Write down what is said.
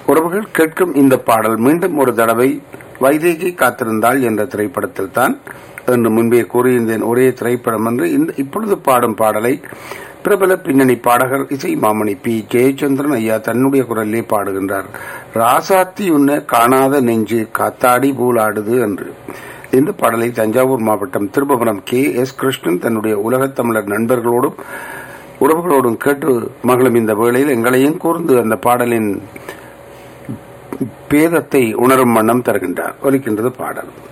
உறவுகள் கேட்கும் இந்த பாடல் மீண்டும் ஒரு தடவை வைதேகி காத்திருந்தாள் என்ற திரைப்படத்தில் தான் என்று முன்பே கூறியிருந்தேன் ஒரே திரைப்படம் என்று இந்த இப்பொழுது பாடும் பாடலை பிரபல பின்னணி பாடகர் இசை மாமணி பி ஜெயச்சந்திரன் ஐயா தன்னுடைய குரலிலே பாடுகின்றார் ராசாத்தி உன்ன காணாத நெஞ்சு காத்தாடி பூலாடுது என்று இந்த பாடலை தஞ்சாவூர் மாவட்டம் திருபுவனம் கே எஸ் கிருஷ்ணன் தன்னுடைய உலகத் தமிழர் நண்பர்களோடும் உறவுகளோடும் கேட்டு மகளும் இந்த வேளையில் எங்களையும் கூர்ந்து அந்த பாடலின் பேதத்தை உணரும் வண்ணம் தருகின்றார் ஒலிக்கின்றது பாடல்